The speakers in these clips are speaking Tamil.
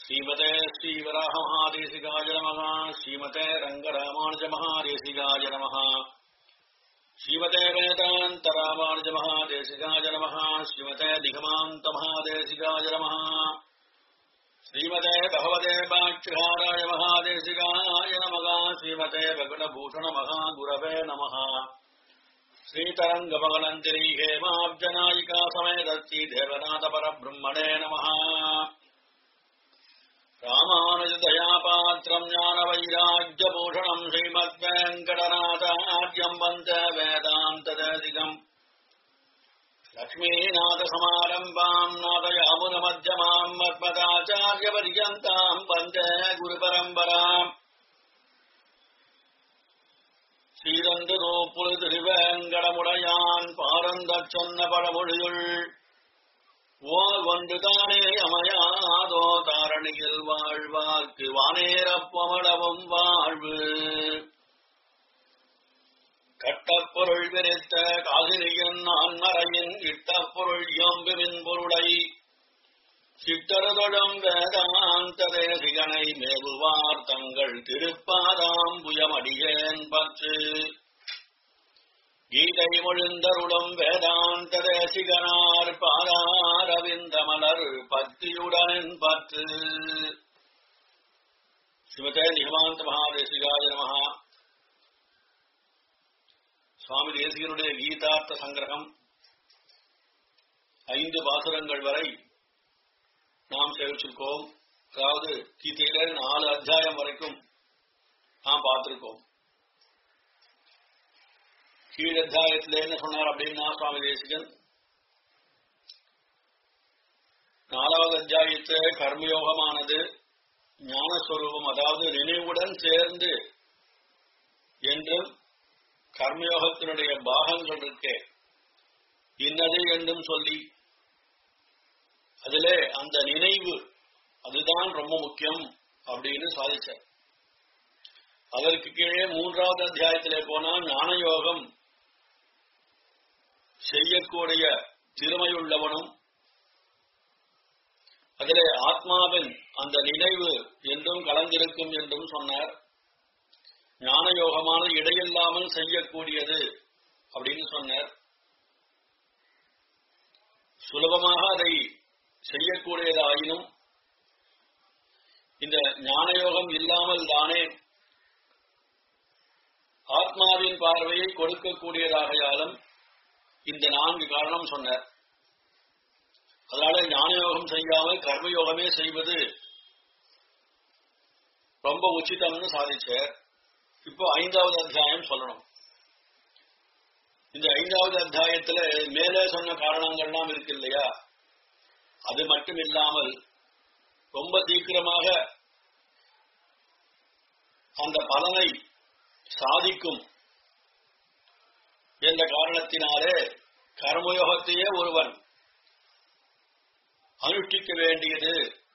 ஸ்ரீமதே ஸ்ரீவராக மகாதேசிகாய நமः ஸ்ரீமதே ரங்கராமானுஜ மகாதேசிகாய நமः ஸ்ரீமதே வேதாந்த ராமானுஜ மகாதேசிகாய நமः ஸ்ரீமதே நிகமாந்த மகாதேசிகாய நமः ஸ்ரீமதே பகவதே பாட்சிகாராய மகாதேசிகாய நமः ஸ்ரீமதே பகுடபூஷண மகாகுரவே நமः श्रीतरङ्गमगनन्तिरी हेमाब्जनायिका समेतस्ति देवनाथ परब्रह्मणे नमः रामानुजदयापात्रम् ज्ञानवैराग्यभूषणम् श्रीमद्वेङ्कटनाथार्यम् वन्द वेदान्तदेशिकम् लक्ष्मीनाथसमारम्भाम् नाथयामुनमध्यमाम् मद्मदाचार्यपर्यन्ताम् वन्दे गुरुपरम्पराम् சீரந்து நோப்புழு திருவேங்கடமுடையான் பாரந்தச் சொன்ன பழமொழியுள் ஓர் ஒன்றுதானே அமையாதோ தாரணியில் வாழ்வார்க்கு வானேரப்பமளவும் வாழ்வு கட்டப்பொருள் விரித்த காசினியின் ஆன்மறையின் இட்டப்பொருள் எம்புமின் பொருளை சிட்டரதொழும் வேதாந்த தேசிகனை மேவுவார் தங்கள் திருப்பாதாம்புயமடியேன் பற்று கீதை மொழிந்தருளும் வேதாந்த தேசிகனார் பாதாரவிந்த மலர் பக்தியுடன் பற்று சிவதே நிகமாந்த மகாதேசிகாய நமகா சுவாமி தேசிகனுடைய கீதார்த்த சங்கிரகம் ஐந்து பாசுரங்கள் வரை நாம் சேவிச்சிருக்கோம் அதாவது கீதையில நாலு அத்தியாயம் வரைக்கும் நாம் பார்த்திருக்கோம் கீழ் அத்தியாயத்துல என்ன சொன்னார் அப்படின்னா சுவாமி தேசிகன் நாலாவது அத்தியாயத்துல கர்மயோகமானது ஞானஸ்வரூபம் அதாவது நினைவுடன் சேர்ந்து என்றும் கர்மயோகத்தினுடைய பாகங்கள் இருக்கே இன்னது என்றும் சொல்லி அதிலே அந்த நினைவு அதுதான் ரொம்ப முக்கியம் அப்படின்னு சாதிச்சார் அதற்கு கீழே மூன்றாவது அத்தியாயத்திலே போனா ஞான யோகம் செய்யக்கூடிய திறமையுள்ளவனும் அதிலே ஆத்மாவின் அந்த நினைவு என்றும் கலந்திருக்கும் என்றும் சொன்னார் ஞான யோகமானது இடையில்லாமல் செய்யக்கூடியது அப்படின்னு சொன்னார் சுலபமாக அதை செய்யக்கூடியதாயினும் இந்த ஞானயோகம் இல்லாமல் தானே ஆத்மாவின் பார்வையை கொடுக்கக்கூடியதாகையாலும் இந்த நான்கு காரணம் சொன்னார் அதனால ஞானயோகம் செய்யாமல் கர்மயோகமே செய்வது ரொம்ப உச்சிதம்னு சாதிச்சார் இப்போ ஐந்தாவது அத்தியாயம் சொல்லணும் இந்த ஐந்தாவது அத்தியாயத்துல மேலே சொன்ன காரணங்கள்லாம் இருக்கு இல்லையா அது மட்டும் இல்லாமல் ரொம்ப சீக்கிரமாக அந்த பலனை சாதிக்கும் என்ற காரணத்தினாலே கர்மயோகத்தையே ஒருவன் அனுஷ்டிக்க வேண்டியது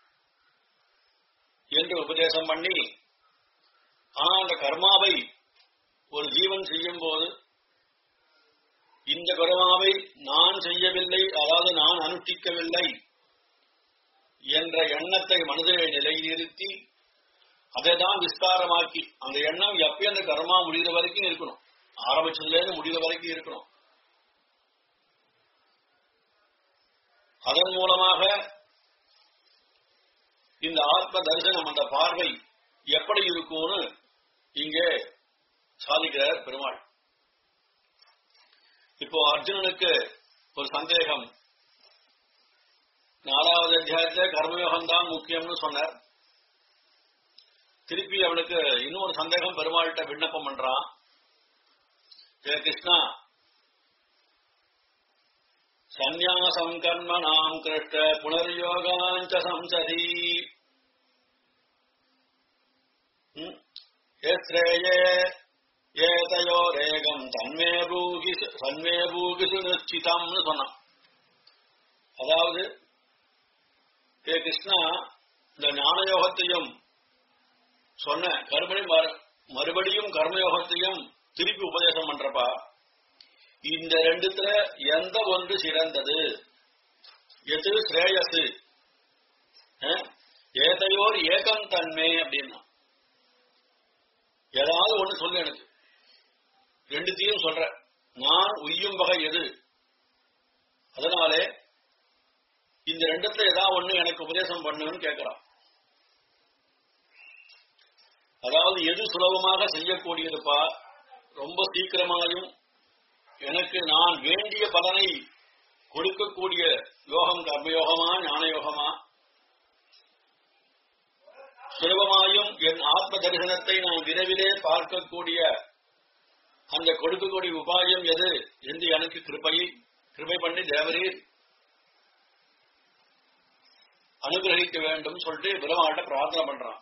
என்று உபதேசம் பண்ணி ஆனா அந்த கர்மாவை ஒரு ஜீவன் செய்யும் போது இந்த கர்மாவை நான் செய்யவில்லை அதாவது நான் அனுஷ்டிக்கவில்லை என்ற எண்ணத்தை மனதிலே நிலைநிறுத்தி அதை தான் விஸ்தாரமாக்கி அந்த எண்ணம் எப்பயும் அந்த கர்மா முடிகிற வரைக்கும் இருக்கணும் ஆரம்பிச்சதுல இருந்து முடிகிற வரைக்கும் இருக்கணும் அதன் மூலமாக இந்த ஆத்ம தரிசனம் அந்த பார்வை எப்படி இருக்கும்னு இங்கே சாதிக்கிறார் பெருமாள் இப்போ அர்ஜுனனுக்கு ஒரு சந்தேகம் நாலாவது அத்தியாயத்துல கர்மயோகம் தான் முக்கியம்னு சொன்னார் திருப்பி அவனுக்கு இன்னொரு சந்தேகம் பெருமாள்கிட்ட விண்ணப்பம் பண்றான் ஹே கிருஷ்ணா சந்நியாசம் கர்ம நாம் கிருஷ்ட புனர்யோகாஞ்ச சம்சதி ஏத்ரேயே ஏதையோரேகம் தன்மே பூகி தன்மே பூகி சுனிச்சிதம்னு சொன்னான் அதாவது ஹே கிருஷ்ணா இந்த ஞானயோகத்தையும் சொன்ன கர்மணி மறுபடியும் கர்மயோகத்தையும் திருப்பி உபதேசம் பண்றப்பா இந்த ரெண்டுத்துல எந்த ஒன்று சிறந்தது எது ஸ்ரேயசு அஹ், ஏதையோ உமையோர் ஏகம் தன்மே அப்படின்னா ஏதாவது ஒண்ணு சொல்லு எனக்கு ரெண்டுத்தையும் சொல்ற நான் உய்யும் வகை எது அதனாலே இந்த ரெண்டுத்துல ஏதாவது ஒண்ணு எனக்கு உபதேசம் பண்ணுன்னு கேட்கிறான் அதாவது எது சுலபமாக செய்யக்கூடியதுப்பா ரொம்ப சீக்கிரமாயும் எனக்கு நான் வேண்டிய பலனை கொடுக்கக்கூடிய யோகம் கர்மயோகமா ஞான யோகமா சுலபமாயும் என் ஆத்ம தரிசனத்தை நான் விரைவிலே பார்க்கக்கூடிய அந்த கொடுக்கக்கூடிய உபாயம் எது என்று எனக்கு கிருபையை கிருபை பண்ணி தேவரீர் அனுகிரகிக்க வேண்டும் சொல்லிட்டு பெருமாள்கிட்ட பிரார்த்தனை பண்றான்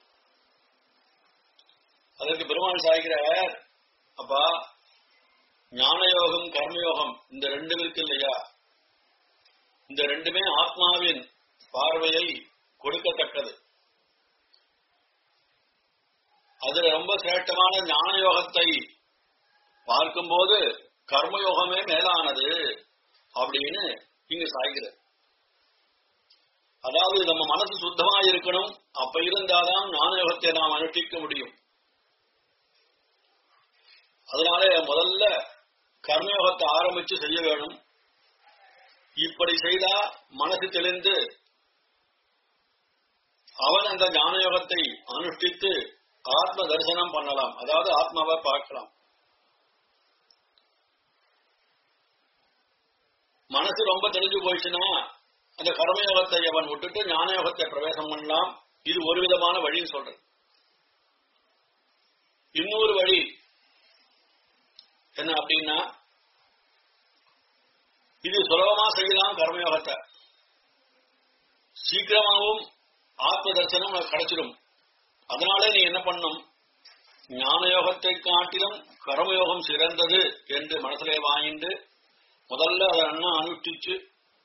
அதற்கு பெருமாள் சாய்கிறார் அப்பா ஞானயோகம் கர்மயோகம் இந்த ரெண்டும் இருக்கு இல்லையா இந்த ரெண்டுமே ஆத்மாவின் பார்வையை கொடுக்கத்தக்கது அதுல ரொம்ப சிரேஷ்டமான ஞான யோகத்தை பார்க்கும்போது கர்மயோகமே மேலானது அப்படின்னு இங்க சாய்கிறது அதாவது நம்ம மனசு சுத்தமா இருக்கணும் அப்ப இருந்தாதான் ஞான யோகத்தை நாம் அனுஷ்டிக்க முடியும் அதனால முதல்ல கர்மயோகத்தை ஆரம்பிச்சு செய்ய வேணும் இப்படி செய்தா மனசு தெளிந்து அவன் அந்த ஞான யோகத்தை அனுஷ்டித்து ஆத்ம தரிசனம் பண்ணலாம் அதாவது ஆத்மாவை பார்க்கலாம் மனசு ரொம்ப தெளிஞ்சு போயிடுச்சுன்னா அந்த கர்மயோகத்தை அவன் விட்டுட்டு ஞான யோகத்தை பிரவேசம் பண்ணலாம் இது ஒரு விதமான வழின்னு சொல்றேன் இன்னொரு வழி என்ன அப்படின்னா இது சுலபமா செய்யலாம் கர்மயோகத்தை சீக்கிரமாகவும் ஆத்ம தரிசனம் உனக்கு கிடைச்சிடும் அதனாலே நீ என்ன பண்ணும் ஞான யோகத்தை காட்டிலும் கர்மயோகம் சிறந்தது என்று மனசிலே வாங்கிட்டு முதல்ல அதை அண்ணா அனுஷ்டிச்சு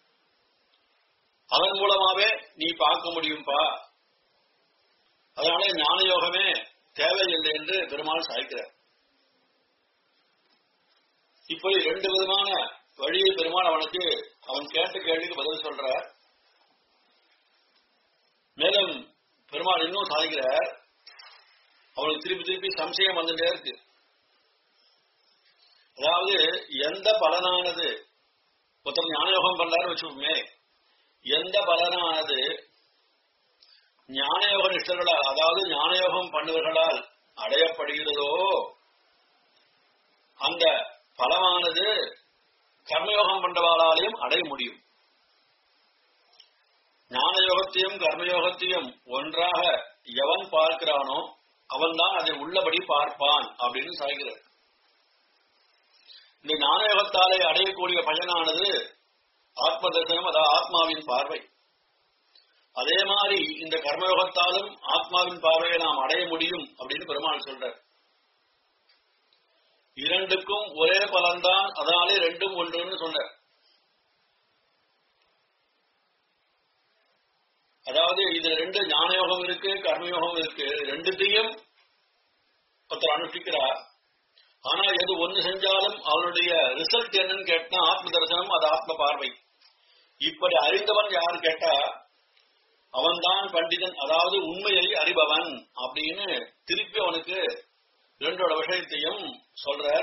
அதன் மூலமாவே நீ பார்க்க முடியும்பா அதனால ஞான யோகமே தேவையில்லை என்று பெருமாள் சாய்க்கிறார் இப்படி ரெண்டு விதமான வழியை பெருமாள் அவனுக்கு அவன் கேட்ட கேள்விக்கு பதில் சொல்றார் மேலும் பெருமாள் இன்னும் சாதிக்கிறார் அவனுக்கு திருப்பி திருப்பி சம்சயம் வந்துட்டே இருக்கு அதாவது எந்த பலனானது ஒருத்தர் ஞானயோகம் பண்றாரு வச்சுக்கோமே எந்த பலனானது ஞானயோக நிஷ்டர்களால் அதாவது ஞானயோகம் பண்ணுவர்களால் அடையப்படுகிறதோ அந்த பலமானது கர்மயோகம் பண்றவாளாலையும் அடைய முடியும் ஞான யோகத்தையும் கர்மயோகத்தையும் ஒன்றாக எவன் பார்க்கிறானோ அவன்தான் அதை உள்ளபடி பார்ப்பான் அப்படின்னு சாய்கிறார் இந்த ஞான யோகத்தாலே அடையக்கூடிய பயனானது ஆத்ம தரிசனம் அதாவது ஆத்மாவின் பார்வை அதே மாதிரி இந்த கர்மயோகத்தாலும் ஆத்மாவின் பார்வையை நாம் அடைய முடியும் அப்படின்னு பெருமாள் சொல்றார் இரண்டுக்கும் ஒரே பலன்தான் அதனாலே ரெண்டும் ஒன்றுன்னு சொன்னார் அதாவது இதுல ரெண்டு ஞானயோகம் இருக்கு கர்மயோகம் இருக்கு ரெண்டுத்தையும் ஒருத்தர் அனுஷ்டிக்கிறார் ஆனா எது ஒண்ணு செஞ்சாலும் அவனுடைய ரிசல்ட் என்னன்னு கேட்டா ஆத்ம தரிசனம் அது ஆத்ம பார்வை இப்படி அறிந்தவன் யார் கேட்டா அவன்தான் பண்டிதன் அதாவது உண்மையை அறிபவன் அப்படின்னு திருப்பி அவனுக்கு ரெண்டோட விஷயத்தையும் சொல்றார்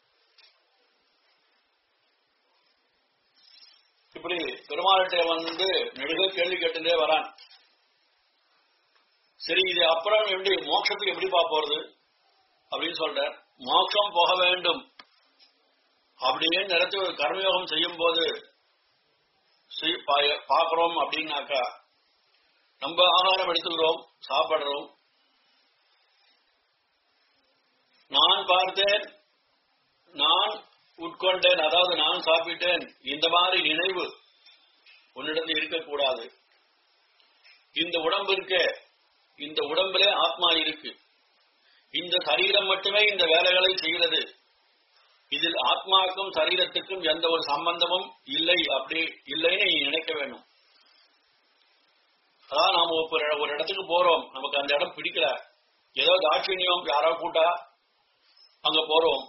இப்படி பெருமாள்கிட்ட வந்து நெடுக கேள்வி கேட்டுட்டே வரான் சரி இது அப்புறம் எப்படி மோட்சத்துக்கு எப்படிப்பா போறது அப்படின்னு சொல்ற மோட்சம் போக வேண்டும் அப்படின்னு நினைச்சு ஒரு கர்மயோகம் செய்யும் போது பார்க்கிறோம் அப்படின்னாக்கா நம்ம ஆகாரம் எடுத்துக்கிறோம் சாப்பிடுறோம் நான் பார்த்தேன் நான் உட்கொண்டேன் அதாவது நான் சாப்பிட்டேன் இந்த மாதிரி நினைவு உன்னிடத்தில் இருக்கக்கூடாது இந்த உடம்பு இருக்க இந்த உடம்புல ஆத்மா இருக்கு இந்த சரீரம் மட்டுமே இந்த வேலைகளை செய்கிறது இதில் ஆத்மாவுக்கும் சரீரத்துக்கும் எந்த ஒரு சம்பந்தமும் இல்லை அப்படி இல்லைன்னு நீ நினைக்க வேணும் அதான் நாம ஒரு இடத்துக்கு போறோம் நமக்கு அந்த இடம் பிடிக்கல ஏதோ தாட்சிணியம் யாரோ கூட்டா அங்க போறோம்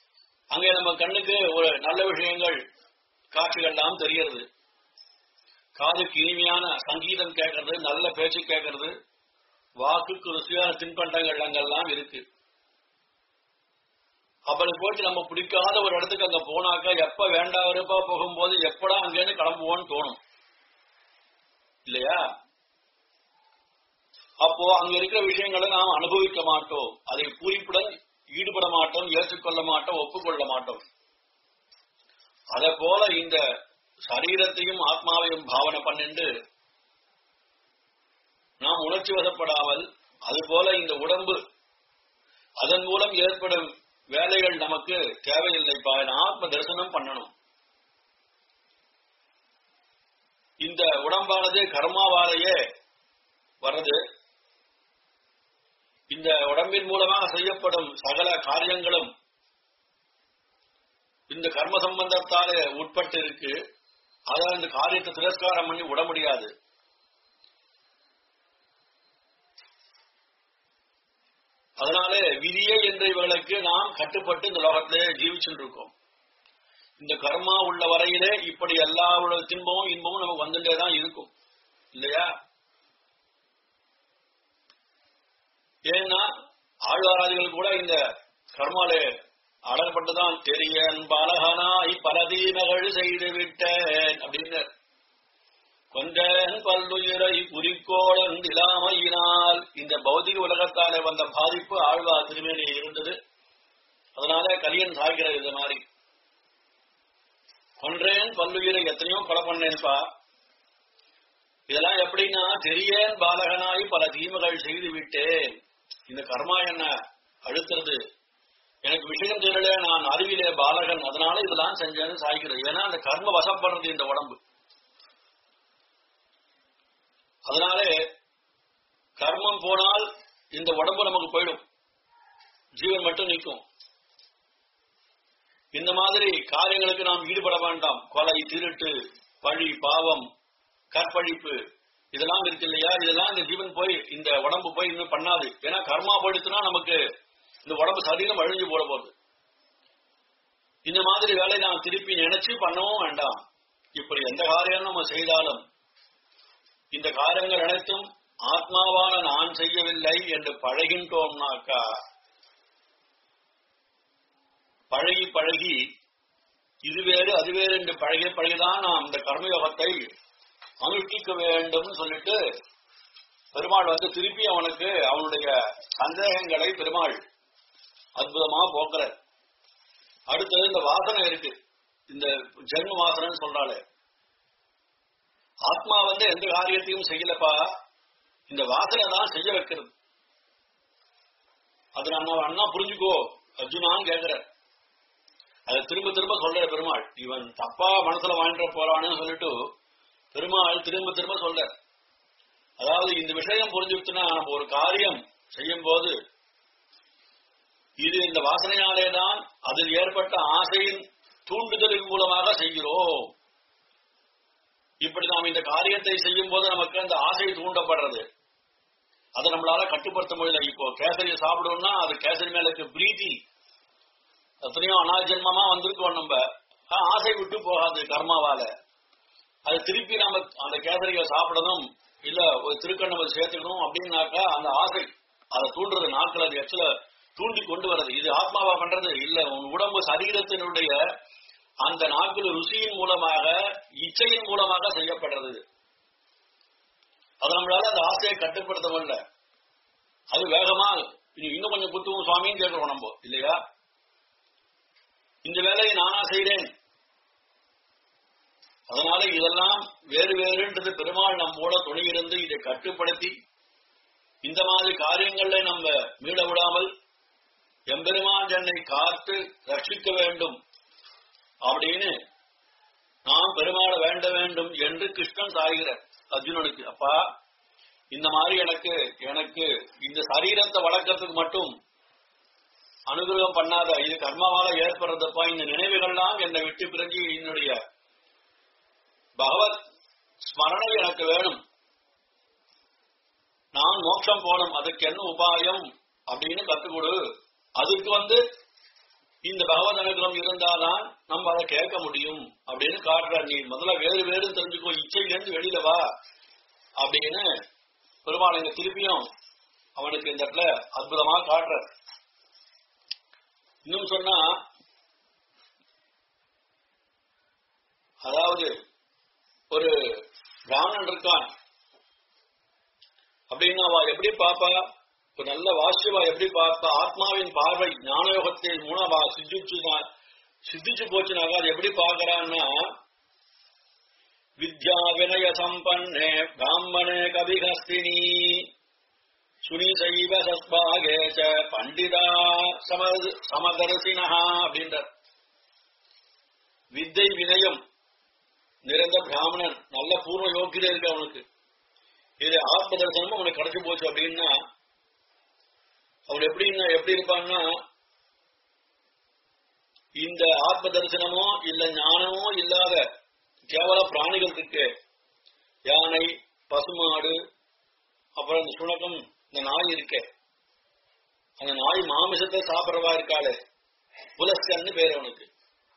அங்கே நம்ம கண்ணுக்கு ஒரு நல்ல விஷயங்கள் காட்சிகள் எல்லாம் தெரிகிறது காதுக்கு இனிமையான சங்கீதம் கேட்கறது நல்ல பேச்சு கேட்கறது வாக்குக்கு ருசியான தின்பண்டங்கள் அங்கெல்லாம் இருக்கு அப்படி போயிட்டு நம்ம பிடிக்காத ஒரு இடத்துக்கு அங்க போனாக்கா எப்ப வேண்டாம் வெறுப்பா போகும்போது எப்படா அங்கேருந்து கிளம்புவோம்னு தோணும் இல்லையா அப்போ அங்க இருக்கிற விஷயங்களை நாம் அனுபவிக்க மாட்டோம் அதை பூரிப்புடன் ஈடுபட மாட்டோம் ஏற்றுக்கொள்ள மாட்டோம் ஒப்புக்கொள்ள மாட்டோம் அதே போல இந்த சரீரத்தையும் ஆத்மாவையும் பாவனை பண்ணிண்டு நாம் உணர்ச்சி வசப்படாமல் அதுபோல இந்த உடம்பு அதன் மூலம் ஏற்படும் வேலைகள் நமக்கு தேவையில்லைப்பா ஆத்ம தரிசனம் பண்ணணும் இந்த உடம்பானது கர்மாவாலேயே வர்றது இந்த உடம்பின் மூலமாக செய்யப்படும் சகல காரியங்களும் இந்த கர்ம சம்பந்தத்தாலே உட்பட்டு இருக்கு அதான் இந்த காரியத்தை திரஸ்காரம் பண்ணி விட முடியாது அதனாலே விதியே என்ற இவர்களுக்கு நாம் கட்டுப்பட்டு இந்த லோகத்திலே ஜீவிச்சுட்டு இருக்கோம் இந்த கர்மா உள்ள வரையிலே இப்படி எல்லா தின்பமும் இன்பமும் நமக்கு வந்துட்டே தான் இருக்கும் இல்லையா ஏன்னா ஆழ்வாராதிகள் கூட இந்த கர்மாலே அடற்பட்டுதான் தெரியன் பலகனாய் பலதீனகள் செய்து விட்டேன் அப்படின்னு கொண்டேன் பல்லுயிரை குறிக்கோளன் இல்லாமையினால் இந்த பௌதிக உலகத்தாலே வந்த பாதிப்பு ஆழ்வார் திருமேனி இருந்தது அதனால கலியன் சாய்கிறது இது மாதிரி கொன்றேன் பல்லுயிரை எத்தனையோ கொலை பண்ணேன்பா இதெல்லாம் எப்படின்னா தெரியேன் பாலகனாய் பல தீமைகள் செய்து விட்டேன் இந்த கர்மா என்ன அழுத்துறது எனக்கு விஷயம் தெரியல நான் அறிவிலே பாலகன் அதனால இதெல்லாம் செஞ்சேன்னு சாய்க்கிறது ஏன்னா அந்த கர்ம வசப்படுறது இந்த உடம்பு அதனாலே கர்மம் போனால் இந்த உடம்பு நமக்கு போயிடும் ஜீவன் மட்டும் நிற்கும் இந்த மாதிரி காரியங்களுக்கு நாம் ஈடுபட வேண்டாம் கொலை திருட்டு பழி பாவம் கற்பழிப்பு இதெல்லாம் இருக்கு இல்லையா இதெல்லாம் இந்த ஜீவன் போய் இந்த உடம்பு போய் இன்னும் பண்ணாது ஏன்னா கர்மா போயிடுச்சுன்னா நமக்கு இந்த உடம்பு சரீரம் அழிஞ்சு போட போகுது இந்த மாதிரி வேலை நாம் திருப்பி நினைச்சு பண்ணவும் வேண்டாம் இப்படி எந்த காரியம் நம்ம செய்தாலும் இந்த காரியங்கள் அனைத்தும் ஆத்மாவான நான் செய்யவில்லை என்று பழகின்றோம்னாக்கா பழகி பழகி இது வேறு அது வேறு என்று பழகிய பழகிதான் நாம் இந்த கர்மயோகத்தை அனுஷ்டிக்க வேண்டும் சொல்லிட்டு பெருமாள் வந்து திருப்பி அவனுக்கு அவனுடைய சந்தேகங்களை பெருமாள் அற்புதமா போக்குற அடுத்தது இந்த வாசனை இருக்கு இந்த ஜென்ம வாசனைன்னு சொல்றாளே ஆத்மா வந்து எந்த காரியத்தையும் செய்யலப்பா இந்த வாசனை தான் செய்ய வைக்கிறது அது நம்ம அண்ணா புரிஞ்சுக்கோ அர்ஜுனான்னு கேக்குற அதை திரும்ப திரும்ப சொல்ற பெருமாள் இவன் தப்பா மனசுல வாழ்ந்துட போறான்னு சொல்லிட்டு பெருமாள் திரும்ப திரும்ப சொல்ற அதாவது இந்த விஷயம் புரிஞ்சுட்டுனா நம்ம ஒரு காரியம் செய்யும் போது இது இந்த வாசனையாலே தான் அதில் ஏற்பட்ட ஆசையின் தூண்டுதலின் மூலமாக செய்கிறோம் இப்படி நாம் இந்த காரியத்தை செய்யும் போது நமக்கு அந்த ஆசை தூண்டப்படுறது அதை நம்மளால கட்டுப்படுத்த முடியல இப்போ கேசரியை சாப்பிடுவோம்னா அது கேசரி மேல இருக்க பிரீத்தி எத்தனையோ அனாஜன்மமா வந்திருக்கோம் நம்ம ஆசை விட்டு போகாது கர்மாவால அது திருப்பி நம்ம அந்த கேசரியை சாப்பிடணும் இல்ல ஒரு திருக்கண்ணம் சேர்த்துக்கணும் அப்படின்னாக்கா அந்த ஆசை அதை தூண்டுறது நாட்கள் அது எச்சல தூண்டி கொண்டு வர்றது இது ஆத்மாவா பண்றது இல்ல உன் உடம்பு சரீரத்தினுடைய அந்த நாட்கள் ருசியின் மூலமாக இச்சையின் மூலமாக செய்யப்படுறது அது நம்மளால அந்த ஆசையை கட்டுப்படுத்த முடியல அது வேகமா இன்னும் கொஞ்சம் குத்துவோம் சுவாமின்னு கேட்கிறோம் நம்ம இல்லையா இந்த வேலையை நானா செய்கிறேன் அதனால இதெல்லாம் வேறு வேறுன்றது பெருமாள் நம்மோட துணை இருந்து இதை கட்டுப்படுத்தி இந்த மாதிரி காரியங்களை நம்ம மீள விடாமல் எம்பெருமான் என்னை காத்து ரட்சிக்க வேண்டும் அப்படின்னு நாம் பெருமாள வேண்ட வேண்டும் என்று கிருஷ்ணன் சாய்கிறார் அர்ஜுனனுக்கு அப்பா இந்த மாதிரி எனக்கு எனக்கு இந்த சரீரத்தை வளர்க்கறதுக்கு மட்டும் அனுகிரகம் பண்ணாத இது கர்மாவால ஏற்படுறதப்பா இந்த நினைவுகள்லாம் என்னை விட்டு பிறகு என்னுடைய பகவத் ஸ்மரணை எனக்கு வேணும் நான் மோட்சம் போகணும் அதுக்கு என்ன உபாயம் அப்படின்னு கத்துக் கொடு அதுக்கு வந்து இந்த பகவத் அனுகிரகம் இருந்தாதான் நம்ம அதை கேட்க முடியும் அப்படின்னு காட்டுற நீ முதல்ல வேறு வேறு தெரிஞ்சுக்கோ இச்சையிலிருந்து வெளியில வா அப்படின்னு பெருமாள் இங்க திருப்பியும் அவனுக்கு இந்த இடத்துல அற்புதமா காட்டுற இன்னும் சொன்னா அதாவது ஒரு பிராமணன் இருக்கான் அப்படின்னு அவ எப்படி பாப்பா ஒரு நல்ல வாசியவா எப்படி பார்ப்பா ஆத்மாவின் பார்வை ஞானயோகத்தின் மூலமா சித்திச்சு சித்திச்சு போச்சுனாக்கா அது எப்படி பார்க்கறான்னா வித்யா வினய சம்பன்னே பிராமணே கவிஹஸ்தினி சுனிசைவ சஸ்பாகே ச பண்டிதா சமது சமதர்சினா அப்படின்றார் வித்தை வினயம் நிறைந்த பிராமணன் நல்ல பூர்வ யோக்கியதை இருக்கு அவனுக்கு இது ஆத்ம தரிசனமும் அவனுக்கு கிடைச்சு போச்சு அப்படின்னா அவன் எப்படின்னா எப்படி இருப்பான்னா இந்த ஆத்ம தரிசனமோ இல்ல ஞானமோ இல்லாத கேவல பிராணிகள் இருக்கு யானை பசுமாடு அப்புறம் இந்த சுணக்கம் இந்த நாய் இருக்கே அந்த நாய் மாமிசத்தை சாப்பிடறவா இருக்காளே புலஸ்கன்னு பேர் அவனுக்கு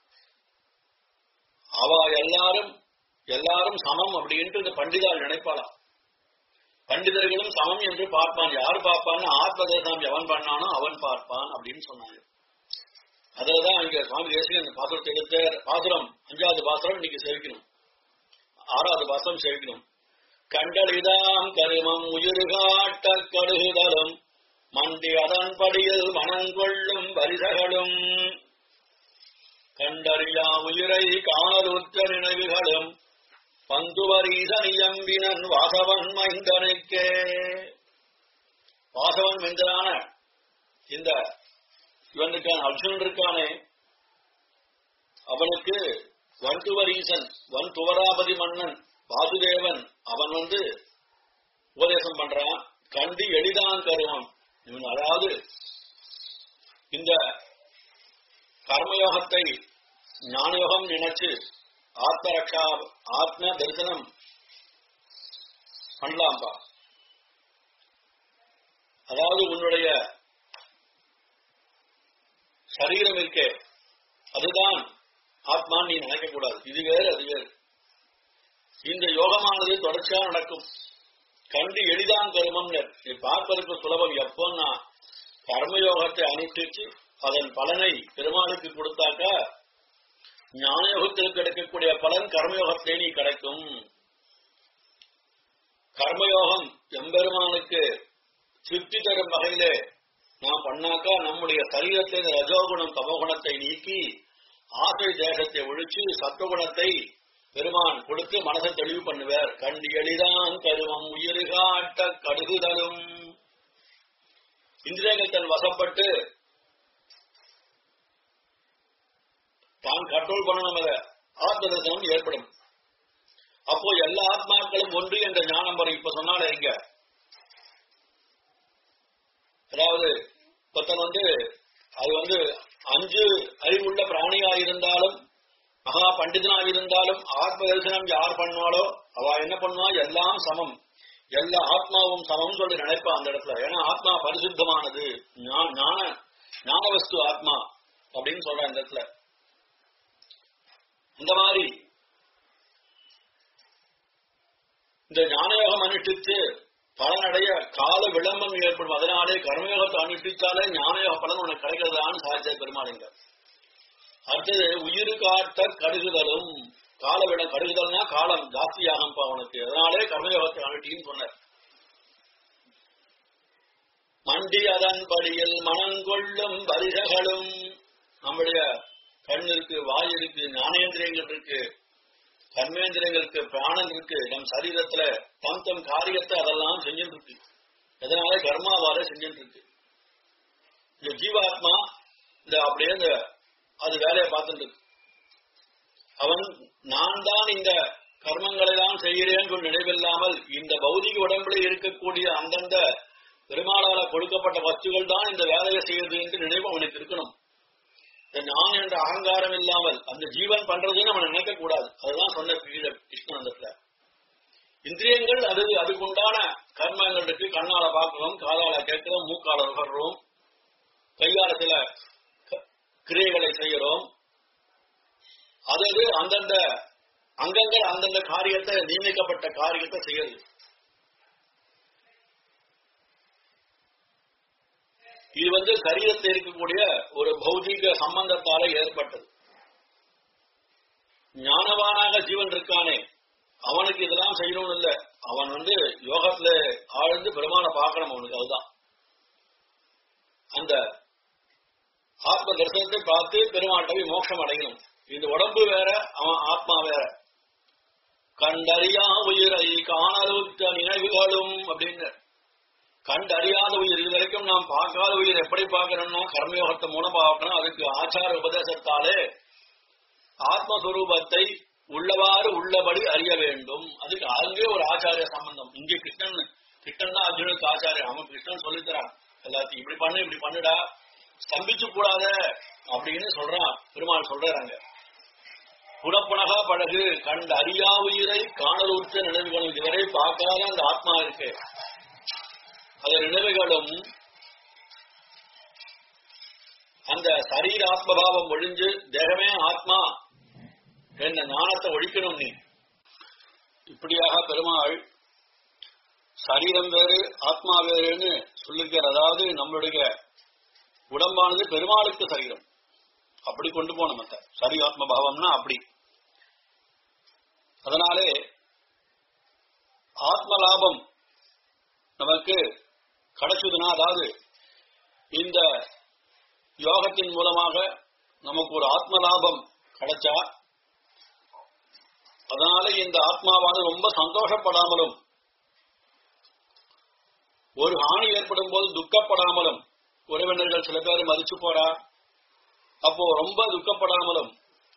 அவ எல்லாரும் எல்லாரும் சமம் அப்படின்ட்டு இந்த பண்டிதால் நினைப்பாளாம் பண்டிதர்களும் சமம் என்று பார்ப்பான் யார் பார்ப்பான்னு ஆத்மதேசம் எவன் பண்ணானோ அவன் பார்ப்பான் அப்படின்னு சொன்னாங்க அதுலதான் இங்க சுவாமி தேசிகன் இந்த பாத்திரத்தை எடுத்த பாசுரம் அஞ்சாவது பாசுரம் இன்னைக்கு சேவிக்கணும் ஆறாவது பாசுரம் சேவிக்கணும் கண்டளிதாம் கருமம் உயிர்காட்ட கடுகுதலும் மண்டி அதன் படியில் மனங்கொள்ளும் வரிசகளும் கண்டறியா உயிரை காணலுற்ற நினைவுகளும் பந்துவரீசனியம்பினன் வாசவன் மைந்தனுக்கே வாசவன் மைந்தனான இந்த இவனுக்கான அர்ஜுனன் இருக்கானே அவனுக்கு வன்துவரீசன் வன் துவராபதி மன்னன் வாசுதேவன் அவன் வந்து உபதேசம் பண்றான் கண்டு எளிதான் கருவம் இவன் அதாவது இந்த கர்மயோகத்தை ஞானயோகம் நினைச்சு ஆத்ம ரக்ஷா ஆத்ம தரிசனம் பண்ணலாம்பா அதாவது உன்னுடைய சரீரம் இருக்கே அதுதான் ஆத்மா நீ நினைக்க கூடாது இது வேறு அது வேறு இந்த யோகமானது தொடர்ச்சியா நடக்கும் கண்டு எளிதான் கருமம் நீ பார்ப்பதற்கு சுலபம் எப்போன்னா கர்மயோகத்தை அனுஷ்டிச்சு அதன் பலனை பெருமாளுக்கு கொடுத்தாக்கா ஞானயோகத்தில் கிடைக்கக்கூடிய பலன் கர்மயோகத்தை நீ கிடைக்கும் கர்மயோகம் எம்பெருமானுக்கு திருப்தி தரும் வகையிலே நாம் பண்ணாக்கா நம்முடைய சரீரத்தை ரஜோகுணம் தமோகுணத்தை நீக்கி ஆசை தேசத்தை ஒழிச்சு சத்துவகுணத்தை பெருமான் கொடுத்து மனசை தெளிவு பண்ணுவார் கண்டு எளிதான் கருமம் உயிர்காட்ட கடுகுதலும் இந்திரியங்கள் தன் வசப்பட்டு தான் கண்ட்ரோல் பண்ணணும் அதை ஆத்ம தரிசனம் ஏற்படும் அப்போ எல்லா ஆத்மாக்களும் ஒன்று என்ற ஞானம் வரும் இப்ப சொன்னாலே இங்க அதாவது ஒருத்தன் வந்து அது வந்து அஞ்சு அறிவுள்ள பிராணியா இருந்தாலும் மகா பண்டிதனா இருந்தாலும் ஆத்ம தரிசனம் யார் பண்ணுவாளோ அவ என்ன பண்ணுவா எல்லாம் சமம் எல்லா ஆத்மாவும் சமம் சொல்லி நினைப்பா அந்த இடத்துல ஏன்னா ஆத்மா பரிசுத்தமானது ஞா- ஞான ஞான வஸ்து ஆத்மா அப்படின்னு சொல்ற இந்த இடத்துல இந்த மாதிரி இந்த ஞானயோகம் அனுஷ்டித்து பலனடைய கால விளம்பம் ஏற்படும் அதனாலே கர்மயோகத்தை அனுஷ்டித்தாலே ஞானயோக பலன் உனக்கு கிடைக்கிறதான்னு சாதித்த பெருமாளுங்க அடுத்தது உயிர் காட்ட கடுகுதலும் கால விட கடுகுதல்னா காலம் ஜாஸ்தியாகும்பா உனக்கு அதனாலே கர்மயோகத்தை அனுஷ்டின்னு சொன்னார் மண்டி அதன் படியில் மனங்கொள்ளும் பரிசகளும் நம்முடைய கண் இருக்கு வாய் இருக்கு ஞானேந்திரியங்கள் இருக்கு கர்மேந்திரியங்களுக்கு பிராணன் இருக்கு நம் சரீரத்துல தம் தம் காரியத்தை அதெல்லாம் செஞ்சுட்டு இருக்கு எதனால கர்மாவால செஞ்சுட்டு இருக்கு இந்த ஜீவாத்மா இந்த அப்படியே இந்த அது வேலையை பார்த்துட்டு இருக்கு அவன் நான் தான் இந்த கர்மங்களை தான் செய்கிறேன் என்று நினைவில்லாமல் இந்த பௌதிக உடம்பில் இருக்கக்கூடிய அந்தந்த பெருமாளால கொடுக்கப்பட்ட வஸ்துகள் தான் இந்த வேலையை செய்யுது என்று நினைவு அவனுக்கு இருக்கணும் இந்த நான் என்ற அகங்காரம் இல்லாமல் அந்த ஜீவன் பண்றதுன்னு அவன் நினைக்க கூடாது அதுதான் சொன்ன கீழே கிருஷ்ணானந்தத்துல இந்திரியங்கள் அது அதுக்குண்டான கர்மங்கள் இருக்கு கண்ணால பார்க்கிறோம் காதால கேட்கிறோம் மூக்கால நுகர்றோம் கையால சில க- கிரியைகளை அதாவது அந்தந்த அங்கங்கள் அந்தந்த காரியத்தை நியமிக்கப்பட்ட காரியத்தை செய்யறது இது வந்து சரீரத்தில் இருக்கக்கூடிய ஒரு பௌதீக சம்பந்தத்தால ஏற்பட்டது ஞானவானாக ஜீவன் இருக்கானே அவனுக்கு இதெல்லாம் செய்யணும்னு இல்ல அவன் வந்து யோகத்துல ஆழ்ந்து பெருமானை பார்க்கணும் அவனுக்கு அதுதான் அந்த ஆத்ம தரிசனத்தை பார்த்து பெருமாட்டை மோட்சம் அடையணும் இந்த உடம்பு வேற அவன் ஆத்மா வேற கண்டறியா உயிரை காணலுற்ற நினைவுகளும் அப்படின்னு கண்டறியாத உயிர் இது வரைக்கும் நாம் பார்க்காத உயிர் எப்படி பார்க்கணும்னா கர்மயோகத்தை மூலம் பார்க்கணும் அதுக்கு ஆச்சார உபதேசத்தாலே ஆத்மஸ்வரூபத்தை உள்ளவாறு உள்ளபடி அறிய வேண்டும் அதுக்கு அங்கே ஒரு ஆச்சாரிய சம்பந்தம் இங்கே கிருஷ்ணன் கிருஷ்ணன் தான் அர்ஜுனுக்கு ஆச்சாரியன் அவன் கிருஷ்ணன் சொல்லித்தரான் எல்லாத்தையும் இப்படி பண்ணு இப்படி பண்ணுடா ஸ்தம்பிச்சு கூடாத அப்படின்னு சொல்றான் பெருமாள் சொல்றாங்க புனப்புனகா பழகு கண்டு அறியா உயிரை காணலுற்ற நினைவுகளும் இதுவரை பார்க்காத அந்த ஆத்மா இருக்கு அந்த நினைவுகளும் அந்த சரீர ஆத்மபாவம் ஒழிஞ்சு தேகமே ஆத்மா என்ற ஞானத்தை ஒழிக்கணும் நீ இப்படியாக பெருமாள் சரீரம் வேறு ஆத்மா வேறுன்னு சொல்லிருக்கார் அதாவது நம்மளுடைய உடம்பானது பெருமாளுக்கு சரீரம் அப்படி கொண்டு போன மத்த சரி ஆத்ம பாவம்னா அப்படி அதனாலே ஆத்ம லாபம் நமக்கு கிடைச்சதுன்னா அதாவது இந்த யோகத்தின் மூலமாக நமக்கு ஒரு ஆத்ம லாபம் கிடைச்சா அதனால இந்த ஆத்மாவானது ரொம்ப சந்தோஷப்படாமலும் ஒரு ஹானி ஏற்படும் போது துக்கப்படாமலும் உறவினர்கள் சில பேர் மதிச்சு போறா அப்போ ரொம்ப துக்கப்படாமலும்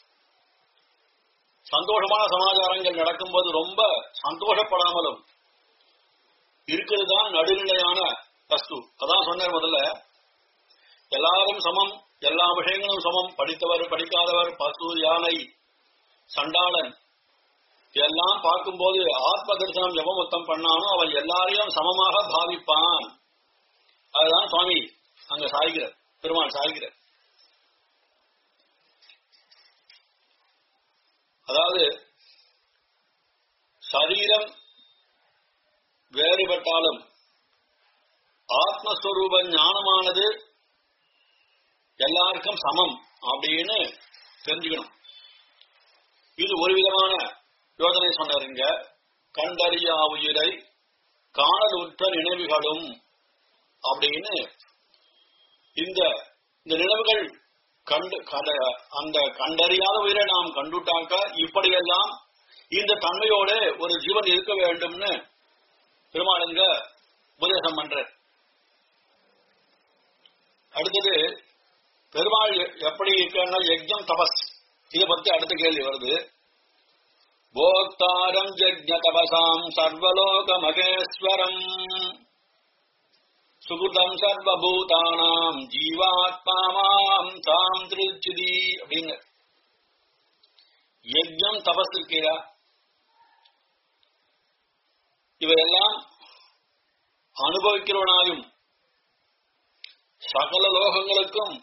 சந்தோஷமான சமாச்சாரங்கள் நடக்கும்போது ரொம்ப சந்தோஷப்படாமலும் இருக்கிறது தான் நடுநிலையான வஸ்து அதான் சொன்னார் முதல்ல எல்லாரும் சமம் எல்லா விஷயங்களும் சமம் படித்தவர் படிக்காதவர் பசு யானை சண்டாளன் எல்லாம் பார்க்கும்போது ஆத்ம தரிசனம் எவன் மொத்தம் பண்ணானோ அவன் எல்லாரையும் சமமாக பாவிப்பான் அதுதான் சுவாமி அங்க சாய்கிறார் பெருமாள் சாய்கிறார் அதாவது சரீரம் வேறுபட்டாலும் ஆத்மஸ்வரூப ஞானமானது எல்லாருக்கும் சமம் அப்படின்னு தெரிஞ்சுக்கணும் இது ஒரு விதமான யோசனை சொன்னார் இங்க கண்டறியா உயிரை காணலுற்ற நினைவுகளும் அப்படின்னு இந்த இந்த நினைவுகள் கண்டு கட- அந்த கண்டறியாத உயிரை நாம் கண்டுட்டாக்க இப்படியெல்லாம் இந்த தன்மையோட ஒரு ஜீவன் இருக்க வேண்டும்னு பெருமாளுங்க உபதேசம் பண்ற அடுத்தது பெருமாள் எ- எப்படி இருக்கன்னா யஜ்ஞம் தபஸ் இதை பத்தி அடுத்த கேள்வி வருது போக்தாரம் ஜக்ஞ தபசாம் சர்வலோக மகேஸ்வரம் சுகுதம் சர்வபூதானாம் ஜீவாத்மாமாம் தாம் திருச்சிதி அப்படின்னு யஜ்ஞம் தபஸ் இருக்கிறா இவையெல்லாம் அனுபவிக்கிறவனாயும் சகல லோகங்களுக்கும்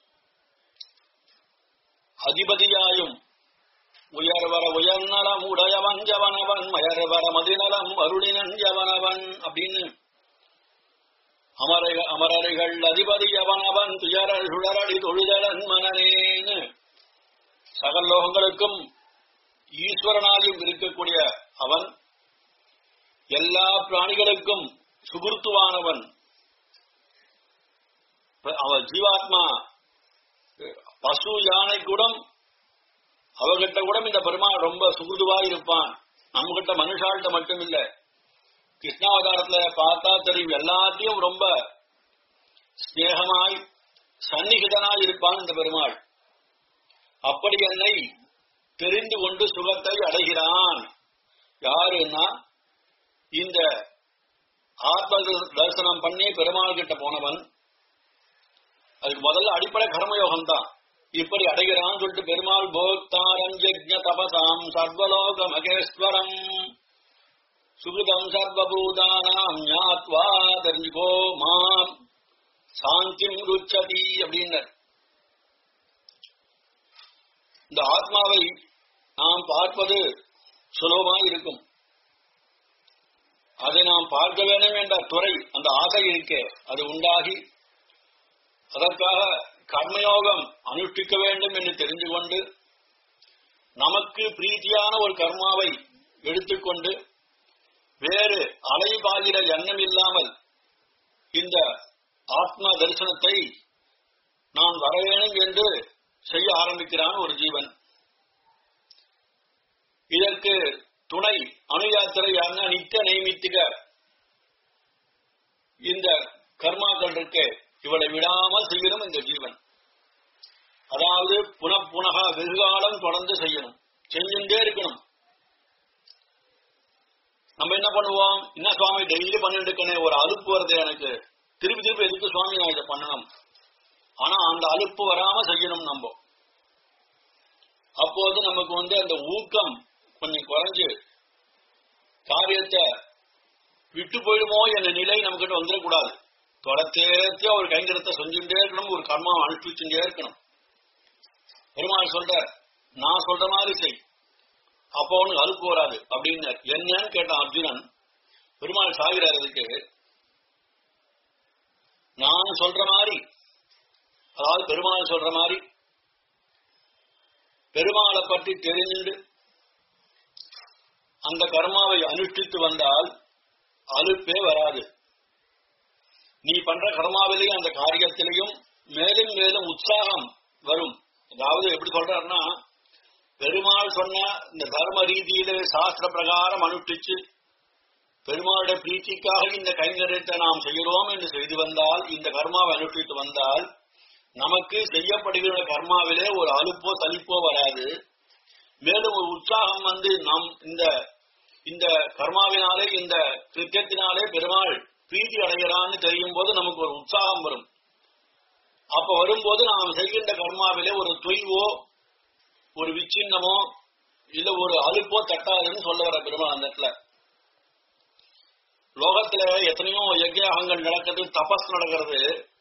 அதிபதியாயும் உயர்வர உயர்நலம் உடையவன் ஜவனவன் மயர்வர மதிநலம் அருளினன் ஜவனவன் அப்படின்னு அமர அமரர்கள் அதிபதி அவனவன் துயரல் சுழரடி தொழுதலன் மனநேன்னு சகல லோகங்களுக்கும் ஈஸ்வரனாயும் இருக்கக்கூடிய அவன் எல்லா பிராணிகளுக்கும் சுகுர்த்துவானவன் அவன் ஜீவாத்மா பசு யானை கூட அவகிட்ட கூட இந்த பெருமாள் ரொம்ப சுகுதுவா இருப்பான் நம்ம கிட்ட மனுஷாள்கிட்ட மட்டும் இல்ல கிருஷ்ணாவதாரத்துல பார்த்தா தெரியும் எல்லாத்தையும் ரொம்ப ஸ்நேகமாய் சந்நிகிதனாய் இருப்பான் இந்த பெருமாள் அப்படி என்னை தெரிந்து கொண்டு சுகத்தை அடைகிறான் யாருன்னா இந்த ஆத்ம தரிசனம் பண்ணி பெருமாள் கிட்ட போனவன் அதுக்கு முதல்ல அடிப்படை கர்மயோகம் தான் இப்படி அடைகிறான்னு சொல்லிட்டு பெருமாள் போக்தாரம் யஜ்ஞ தபசாம் சர்வலோக மகேஸ்வரம் சுகிருதம் சர்வபூதானாம் ஞாத்வா தெரிஞ்சுக்கோ மாம் சாந்திம் ருச்சதி அப்படின்னர் இந்த ஆத்மாவை நாம் பார்ப்பது சுலபமாக இருக்கும் அதை நாம் பார்க்க வேண்டும் என்ற துறை அந்த ஆசை இருக்கே அது உண்டாகி அதற்காக கர்மயோகம் அனுஷ்டிக்க வேண்டும் என்று தெரிந்து கொண்டு நமக்கு பிரீத்தியான ஒரு கர்மாவை எடுத்துக்கொண்டு வேறு அலைபாகிற எண்ணம் இல்லாமல் இந்த ஆத்மா தரிசனத்தை நான் வர வேண்டும் என்று செய்ய ஆரம்பிக்கிறான் ஒரு ஜீவன் இதற்கு துணை அணுயாத்திரையான நித்திய நைமித்திக இந்த கர்மாக்கள் இருக்கு இவளை விடாமல் செய்யணும் இந்த ஜீவன் அதாவது புனப்புனக வெகுகாலம் தொடர்ந்து செய்யணும் செஞ்சுட்டே இருக்கணும் நம்ம என்ன பண்ணுவோம் என்ன சுவாமி டெய்லி பண்ணிட்டு இருக்கனே ஒரு அலுப்பு வருது எனக்கு திருப்பி திருப்பி எதுக்கு சுவாமி நான் இதை பண்ணணும் ஆனா அந்த அலுப்பு வராம செய்யணும் நம்ம அப்போது நமக்கு வந்து அந்த ஊக்கம் கொஞ்சம் குறைஞ்சு காரியத்தை விட்டு போயிடுமோ என்ற நிலை நமக்கிட்ட வந்துடக்கூடாது தொடர்த்தேர்த்தியா ஒரு கைங்கரத்தை செஞ்சுட்டே இருக்கணும் ஒரு கர்மாவை அனுஷ்டிச்சுட்டே இருக்கணும் பெருமாள் சொல்ற நான் சொல்ற மாதிரி செய் அப்போ அவனுக்கு அலுப்பு வராது அப்படின்னார் என்னன்னு கேட்டான் அர்ஜுனன் பெருமாள் சாகிறார் அதுக்கு நான் சொல்ற மாதிரி அதாவது பெருமாள் சொல்ற மாதிரி பெருமாளை பற்றி தெரிஞ்சுண்டு அந்த கர்மாவை அனுஷ்டித்து வந்தால் அலுப்பே வராது நீ பண்ற கர்மாவிலையும் அந்த காரியத்திலையும் மேலும் மேலும் உற்சாகம் வரும் அதாவது எப்படி சொல்றாருன்னா பெருமாள் சொன்ன இந்த தர்ம ரீதியில சாஸ்திர பிரகாரம் அனுஷ்டிச்சு பெருமாளுடைய பிரீத்திக்காக இந்த கைங்கரியத்தை நாம் செய்கிறோம் என்று செய்து வந்தால் இந்த கர்மாவை அனுஷ்டித்து வந்தால் நமக்கு செய்யப்படுகிற கர்மாவிலே ஒரு அலுப்போ தலிப்போ வராது மேலும் ஒரு உற்சாகம் வந்து நாம் இந்த இந்த கர்மாவினாலே இந்த கிருத்தியத்தினாலே பெருமாள் பிரீத்தி அடைகிறான்னு தெரியும் போது நமக்கு ஒரு உற்சாகம் வரும் அப்ப வரும்போது நாம் செய்கின்ற கர்மாவிலே ஒரு தொய்வோ ஒரு விச்சின்னமோ இல்ல ஒரு அலுப்போ தட்டாதுன்னு சொல்ல வர பெருமாள் அந்த இடத்துல லோகத்துல எத்தனையோ யஜ்யாகங்கள் நடக்கிறது தபஸ் நடக்கிறது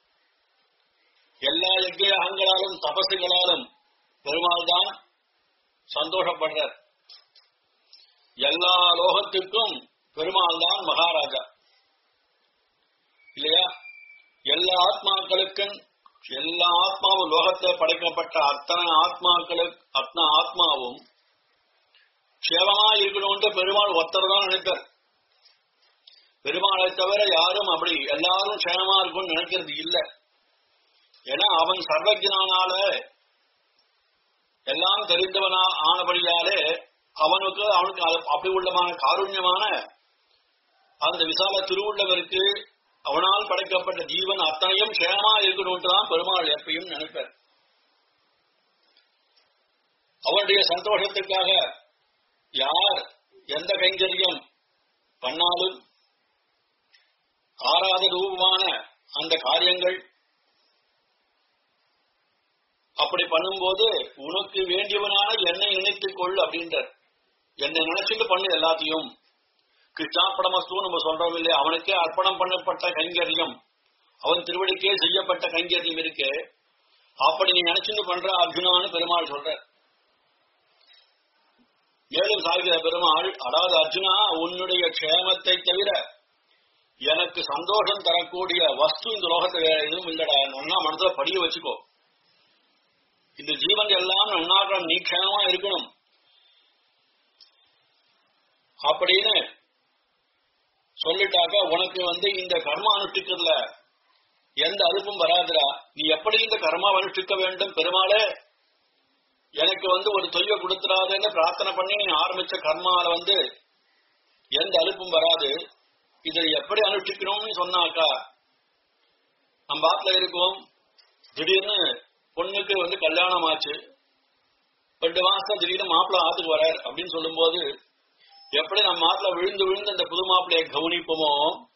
எல்லா யஜ்யாகங்களாலும் தபசுகளாலும் பெருமாள் தான் சந்தோஷப்படுறார் எல்லா லோகத்திற்கும் பெருமாள் தான் மகாராஜா இல்லையா எல்லா ஆத்மாக்களுக்கும் எல்லா ஆத்மாவும் லோகத்தில் படைக்கப்பட்ட அத்தனை ஆத்மாக்களுக்கு அத்தனை ஆத்மாவும் சேவமா இருக்கணும்னு பெருமாள் ஒருத்தர் தான் நினைப்பார் பெருமாளை தவிர யாரும் அப்படி எல்லாரும் சேமமா இருக்கும்னு நினைக்கிறது இல்லை ஏன்னா அவன் சர்வஜனானால எல்லாம் தெரிந்தவனா ஆனபடியாலே அவனுக்கு அவனுக்கு அது- அப்படி உள்ளமான காருண்யமான அந்த விசால திருவுள்ளவருக்கு அவனால் படைக்கப்பட்ட ஜீவன் அத்தனையும் சேமா இருக்கணும்னு தான் பெருமாள் எப்பயும் நினைப்பார் அவனுடைய சந்தோஷத்துக்காக யார் எந்த கைங்கரியம் பண்ணாலும் ஆறாத ரூபமான அந்த காரியங்கள் அப்படி பண்ணும்போது உனக்கு வேண்டியவனான என்னை நினைத்துக் கொள் அப்படின்றார் என்னை நினைச்சுட்டு பண்ணு எல்லாத்தையும் கிருஷ்ணார்ப்பணமஸ்து நம்ம சொல்றோம் இல்லையா அவனுக்கே அர்ப்பணம் பண்ணப்பட்ட கைங்கரியம் அவன் திருவடிக்கே செய்யப்பட்ட கைங்கரியம் இருக்கு அப்படி நீ நினைச்சுட்டு பண்ற அர்ஜுனான்னு பெருமாள் சொல்ற மேலும் சாகிற பெருமாள் அதாவது அர்ஜுனா உன்னுடைய க்ஷேமத்தை தவிர எனக்கு சந்தோஷம் தரக்கூடிய வஸ்து இந்த லோகத்துல வேற எதுவும் இல்லடா நன்னா மனசுல படிய வச்சுக்கோ இந்த ஜீவன் எல்லாம் நன்னாக நீ க்ஷேமமா இருக்கணும் அப்படின்னு சொல்லிட்டாக்க உனக்கு வந்து இந்த கர்மா அனுஷ்டிக்கிறதுல எந்த அலுப்பும் வராதுடா நீ எப்படி இந்த கர்மா அனுஷ்டிக்க வேண்டும் பெருமாளே எனக்கு வந்து ஒரு தொய்வை கொடுத்துடாதுன்னு பிரார்த்தனை பண்ணி நீ ஆரம்பிச்ச கர்மால வந்து எந்த அலுப்பும் வராது இதை எப்படி அனுஷ்டிக்கணும்னு சொன்னாக்கா நம்ம ஆத்துல இருக்கோம் திடீர்னு பொண்ணுக்கு வந்து கல்யாணம் ஆச்சு ரெண்டு மாசம் திடீர்னு மாப்பிள்ளை ஆத்துக்கு வரார் அப்படின்னு சொல்லும்போது எப்படி நம்ம ஆத்துல விழுந்து விழுந்து அந்த புது மாப்பிள்ளையை கவனிப்போமோ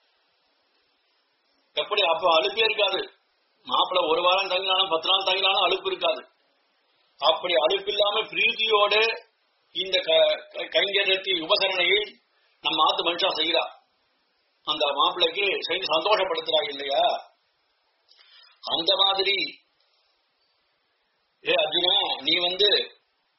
எப்படி அப்ப அலுப்பே இருக்காது மாப்பிள்ளை ஒரு வாரம் தங்கினாலும் பத்து நாள் தங்கினாலும் அலுப்பு இருக்காது அப்படி அலுப்பு இல்லாம பிரீத்தியோட இந்த க- க- கைங்கரியத்தை உபகரணையை நம்ம ஆத்து மனுஷா செய்கிறா அந்த மாப்பிள்ளைக்கு செஞ்சு சந்தோஷப்படுத்துறா இல்லையா அந்த மாதிரி ஏ அர்ஜுனா நீ வந்து